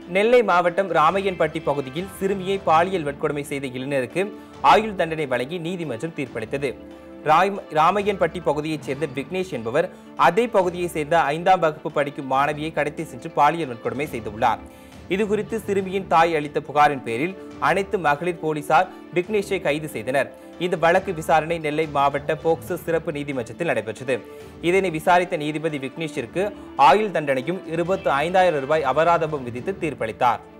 நெல்லை மாவட்டம் ராமையன்பட்டி பகுதியில் சிறுமியை பாலியல் வன்கொடுமை செய்த இளைஞருக்கு ஆயுள் தண்டனை வழங்கி நீதிமன்றம் தீர்ப்பளித்தது ராய்- ராமையன்பட்டி பகுதியைச் சேர்ந்த விக்னேஷ் என்பவர் அதே பகுதியைச் சேர்ந்த ஐந்தாம் வகுப்பு படிக்கும் மாணவியை கடத்தி சென்று பாலியல் வன்கொடுமை செய்துள்ளார் இதுகுறித்து சிறுமியின் தாய் அளித்த புகாரின் பேரில் அனைத்து மகளிர் போலீசார் விக்னேஷை கைது செய்தனர் இந்த வழக்கு விசாரணை நெல்லை மாவட்ட போக்சோ சிறப்பு நீதிமன்றத்தில் நடைபெற்றது இதனை விசாரித்த நீதிபதி விக்னேஷிற்கு ஆயுள் தண்டனையும் இருபத்து ஐந்தாயிரம் ரூபாய் அபராதமும் விதித்து தீர்ப்பளித்தார்